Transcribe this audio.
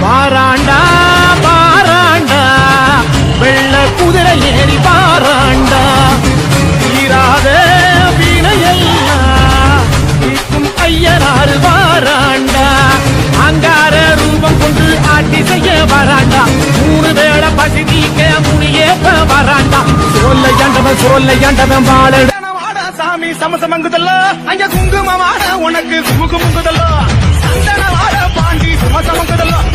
பாராண்டா பாராண்டா வெள்ள குதிரை ஏறி பாராண்டா தீராத வீணையெல்லாம் தீர்க்கும் ஐயனாறு வாராண்டா அங்கார ரூபம் கொண்டு ஆட்சி செய்ய வராண்டா மூணு வேளை பசி நீக்க முனியேப்ப வராண்டா சொல்ல ஏண்டவன் சொல்ல ஏண்டவன் வாழ சாமி சமசமங்குதல்ல அங்க குங்குமமான உனக்கு குமுகுமுங்குதல்ல சந்தனவாட பாண்டி சுமசமங்குதல்ல